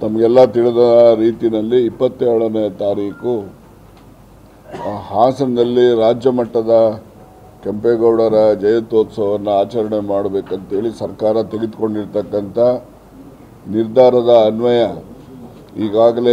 ನಮಗೆಲ್ಲ ತಿಳಿದ ರೀತಿಯಲ್ಲಿ ಇಪ್ಪತ್ತೇಳನೇ ತಾರೀಕು ಆ, ಹಾಸನದಲ್ಲಿ ರಾಜ್ಯ ಮಟ್ಟದ ಕೆಂಪೇಗೌಡರ ಜಯಂತ್ಯೋತ್ಸವವನ್ನು ಆಚರಣೆ ಮಾಡಬೇಕಂತೇಳಿ ಸರ್ಕಾರ ತೆಗೆದುಕೊಂಡಿರ್ತಕ್ಕಂಥ ನಿರ್ಧಾರದ ಅನ್ವಯ ಈಗಾಗಲೇ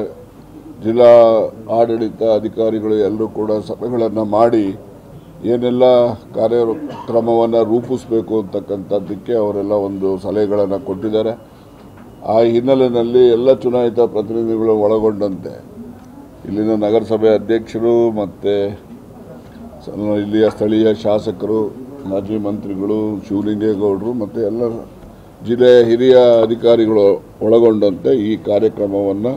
ಜಿಲ್ಲಾ ಆಡಳಿತ ಅಧಿಕಾರಿಗಳು ಎಲ್ಲರೂ ಕೂಡ ಸಭೆಗಳನ್ನು ಮಾಡಿ ಏನೆಲ್ಲ ಕಾರ್ಯಕ್ರಮವನ್ನು ರೂಪಿಸಬೇಕು ಅಂತಕ್ಕಂಥದ್ದಕ್ಕೆ ಅವರೆಲ್ಲ ಒಂದು ಸಲಹೆಗಳನ್ನು ಕೊಟ್ಟಿದ್ದಾರೆ ಆ ಹಿನ್ನೆಲೆಯಲ್ಲಿ ಎಲ್ಲ ಚುನಾಯಿತ ಪ್ರತಿನಿಧಿಗಳು ಒಳಗೊಂಡಂತೆ ಇಲ್ಲಿನ ನಗರಸಭೆ ಅಧ್ಯಕ್ಷರು ಮತ್ತು ಸ- ಇಲ್ಲಿಯ ಸ್ಥಳೀಯ ಶಾಸಕರು ಮಾಜಿ ಮಂತ್ರಿಗಳು ಶಿವಲಿಂಗೇಗೌಡರು ಮತ್ತು ಎಲ್ಲ ಜಿಲ್ಲೆಯ ಹಿರಿಯ ಅಧಿಕಾರಿಗಳು ಒಳಗೊಂಡಂತೆ ಈ ಕಾರ್ಯಕ್ರಮವನ್ನು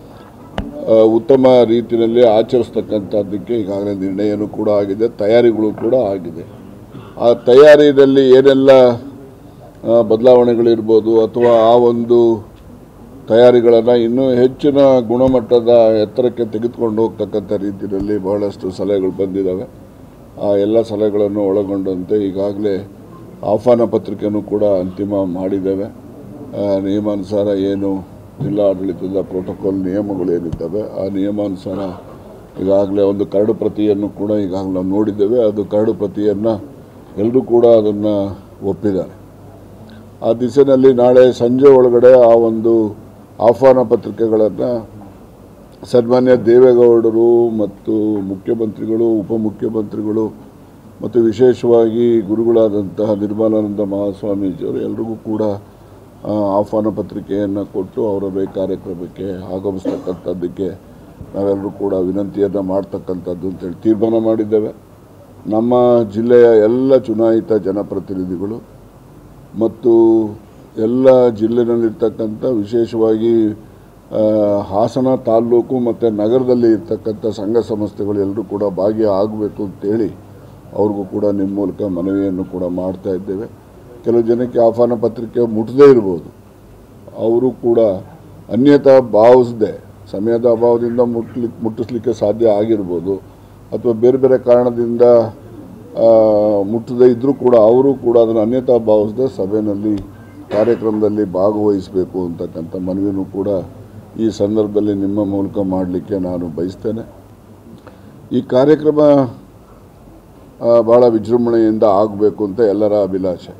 ಆ, ಉತ್ತಮ ರೀತಿಯಲ್ಲಿ ಆಚರಿಸ್ತಕ್ಕಂಥದ್ದಕ್ಕೆ ಈಗಾಗಲೇ ನಿರ್ಣಯನೂ ಕೂಡ ಆಗಿದೆ ತಯಾರಿಗಳು ಕೂಡ ಆಗಿದೆ ಆ ತಯಾರಿಯಲ್ಲಿ ಏನೆಲ್ಲ ಆ, ಬದಲಾವಣೆಗಳಿರ್ಬೋದು ಅಥವಾ ಆ ಒಂದು ತಯಾರಿಗಳನ್ನು ಇನ್ನೂ ಹೆಚ್ಚಿನ ಗುಣಮಟ್ಟದ ಎತ್ತರಕ್ಕೆ ತೆಗೆದುಕೊಂಡು ಹೋಗ್ತಕ್ಕಂಥ ರೀತಿಯಲ್ಲಿ ಬಹಳಷ್ಟು ಸಲಹೆಗಳು ಬಂದಿದ್ದಾವೆ ಆ ಎಲ್ಲ ಸಲಹೆಗಳನ್ನು ಒಳಗೊಂಡಂತೆ ಈಗಾಗಲೇ ಆಹ್ವಾನ ಪತ್ರಿಕೆಯನ್ನು ಕೂಡ ಅಂತಿಮ ಮಾಡಿದ್ದೇವೆ ಆ, ನಿಯಮಾನುಸಾರ ಏನು ಜಿಲ್ಲಾಡಳಿತದ ಪ್ರೋಟೋಕಾಲ್ ನಿಯಮಗಳು ಏನಿದ್ದಾವೆ ಆ ನಿಯಮಾನುಸಾರ ಈಗಾಗಲೇ ಒಂದು ಕರಡು ಪ್ರತಿಯನ್ನು ಕೂಡ ಈಗಾಗಲೇ ನಾವು ನೋಡಿದ್ದೇವೆ ಅದು ಕರಡು ಪ್ರತಿಯನ್ನು ಎಲ್ಲರೂ ಕೂಡ ಅದನ್ನು ಒಪ್ಪಿದ್ದಾರೆ ಆ ದಿಸೆಯಲ್ಲಿ ನಾಳೆ ಸಂಜೆ ಒಳಗಡೆ ಆ ಒಂದು ಆಹ್ವಾನ ಪತ್ರಿಕೆಗಳನ್ನು ಸನ್ಮಾನ್ಯ ದೇವೇಗೌಡರು ಮತ್ತು ಮುಖ್ಯಮಂತ್ರಿಗಳು ಉಪಮುಖ್ಯಮಂತ್ರಿಗಳು ಮತ್ತು ವಿಶೇಷವಾಗಿ ಗುರುಗಳಾದಂತಹ ನಿರ್ಮಲಾನಂದ ಮಹಾಸ್ವಾಮೀಜಿಯವರು ಎಲ್ರಿಗೂ ಕೂಡ ಆ, ಆಹ್ವಾನ ಪತ್ರಿಕೆಯನ್ನು ಕೊಟ್ಟು ಅವರ ಈ ಕಾರ್ಯಕ್ರಮಕ್ಕೆ ಆಗಮಿಸ್ತಕ್ಕಂಥದ್ದಕ್ಕೆ ನಾವೆಲ್ಲರೂ ಕೂಡ ವಿನಂತಿಯನ್ನು ಮಾಡ್ತಕ್ಕಂಥದ್ದು ಅಂತೇಳಿ ತೀರ್ಮಾನ ಮಾಡಿದ್ದೇವೆ ನಮ್ಮ ಜಿಲ್ಲೆಯ ಎಲ್ಲ ಚುನಾಯಿತ ಜನಪ್ರತಿನಿಧಿಗಳು ಮತ್ತು ಎಲ್ಲ ಜಿಲ್ಲೆನಲ್ಲಿರ್ತಕ್ಕಂಥ ವಿಶೇಷವಾಗಿ ಆ, ಹಾಸನ ತಾಲ್ಲೂಕು ಮತ್ತು ನಗರದಲ್ಲಿ ಇರ್ತಕ್ಕಂಥ ಸಂಘ ಸಂಸ್ಥೆಗಳು ಎಲ್ಲರೂ ಕೂಡ ಭಾಗಿಯಾಗಬೇಕು ಅಂತೇಳಿ ಅವ್ರಿಗೂ ಕೂಡ ನಿಮ್ಮ ಮೂಲಕ ಮನವಿಯನ್ನು ಕೂಡ ಮಾಡ್ತಾ ಇದ್ದೇವೆ ಕೆಲವು ಜನಕ್ಕೆ ಆಹ್ವಾನ ಪತ್ರಿಕೆ ಮುಟ್ಟದೇ ಇರ್ಬೋದು ಅವರು ಕೂಡ ಅನ್ಯತಾ ಭಾವಿಸದೆ ಸಮಯದ ಅಭಾವದಿಂದ ಮುಟ್ಲಿಕ್ಕೆ ಮುಟ್ಟಿಸ್ಲಿಕ್ಕೆ ಸಾಧ್ಯ ಆಗಿರ್ಬೋದು ಅಥವಾ ಬೇರೆ ಬೇರೆ ಕಾರಣದಿಂದ ಆ, ಮುಟ್ಟದೇ ಇದ್ದರೂ ಕೂಡ ಅವರು ಕೂಡ ಅದನ್ನು ಅನ್ಯತಾ ಭಾವಿಸದೆ ಸಭೆಯಲ್ಲಿ ಕಾರ್ಯಕ್ರಮದಲ್ಲಿ ಭಾಗವಹಿಸಬೇಕು ಅಂತಕ್ಕಂಥ ಮನವಿನೂ ಕೂಡ ಈ ಸಂದರ್ಭದಲ್ಲಿ ನಿಮ್ಮ ಮೂಲಕ ಮಾಡಲಿಕ್ಕೆ ನಾನು ಬಯಸ್ತೇನೆ ಈ ಕಾರ್ಯಕ್ರಮ ಆ, ಭಾಳ ವಿಜೃಂಭಣೆಯಿಂದ ಆಗಬೇಕು ಅಂತ ಎಲ್ಲರ ಅಭಿಲಾಷೆ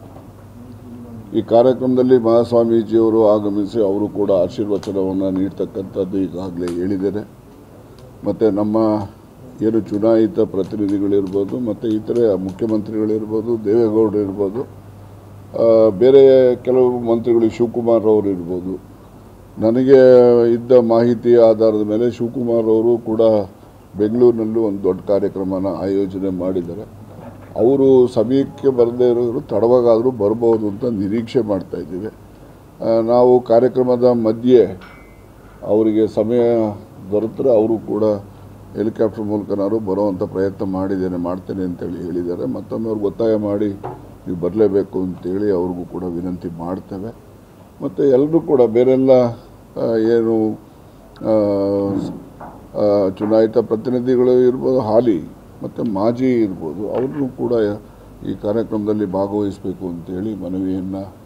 ಈ ಕಾರ್ಯಕ್ರಮದಲ್ಲಿ ಮಹಾಸ್ವಾಮೀಜಿಯವರು ಆಗಮಿಸಿ ಅವರು ಕೂಡ ಆಶೀರ್ವಚನವನ್ನು ನೀಡ್ತಕ್ಕಂಥದ್ದು ಈಗಾಗಲೇ ಹೇಳಿದ್ದೇನೆ ಮತ್ತು ನಮ್ಮ ಏನು ಚುನಾಯಿತ ಪ್ರತಿನಿಧಿಗಳಿರ್ಬೋದು ಮತ್ತು ಇತರೆ ಮುಖ್ಯಮಂತ್ರಿಗಳಿರ್ಬೋದು ದೇವೇಗೌಡರು ಇರ್ಬೋದು ಆ, ಬೇರೆ ಕೆಲವು ಮಂತ್ರಿಗಳು ಶಿವಕುಮಾರ್ ಅವರು ಇರ್ಬೋದು ನನಗೆ ಇದ್ದ ಮಾಹಿತಿ ಆಧಾರದ ಮೇಲೆ ಶಿವಕುಮಾರ್ ಅವರು ಕೂಡ ಬೆಂಗಳೂರಿನಲ್ಲೂ ಒಂದು ದೊಡ್ಡ ಕಾರ್ಯಕ್ರಮನ ಆಯೋಜನೆ ಮಾಡಿದ್ದಾರೆ ಅವರು ಸಮಯಕ್ಕೆ ಬರದೇ ಇರೋರು ತಡವಾಗಾದರೂ ಬರ್ಬೋದು ಅಂತ ನಿರೀಕ್ಷೆ ಮಾಡ್ತಾ ಇದ್ದೀವಿ ಆ, ನಾವು ಕಾರ್ಯಕ್ರಮದ ಮಧ್ಯೆ ಅವರಿಗೆ ಸಮಯ ದೊರೆತರೆ ಅವರು ಕೂಡ ಹೆಲಿಕಾಪ್ಟರ್ ಮೂಲಕನಾದ್ರು ಬರುವಂಥ ಪ್ರಯತ್ನ ಮಾಡಿದ್ದೇನೆ ಮಾಡ್ತೇನೆ ಅಂತೇಳಿ ಹೇಳಿದ್ದಾರೆ ಮತ್ತೊಮ್ಮೆ ಅವ್ರಿಗೆ ಒತ್ತಾಯ ಮಾಡಿ ನೀವು ಬರಲೇಬೇಕು ಅಂತೇಳಿ ಅವ್ರಿಗೂ ಕೂಡ ವಿನಂತಿ ಮಾಡ್ತೇವೆ ಮತ್ತು ಎಲ್ಲರೂ ಕೂಡ ಬೇರೆಲ್ಲ ಆ, ಏನು ಆ, ಸ್- ಆ, ಚುನಾಯಿತ ಪ್ರತಿನಿಧಿಗಳು ಇರ್ಬೋದು ಹಾಲಿ ಮತ್ತು ಮಾಜಿ ಇರ್ಬೋದು ಅವ್ರನ್ನೂ ಕೂಡ ಈ ಕಾರ್ಯಕ್ರಮದಲ್ಲಿ ಭಾಗವಹಿಸಬೇಕು ಅಂತೇಳಿ ಮನವಿಯನ್ನು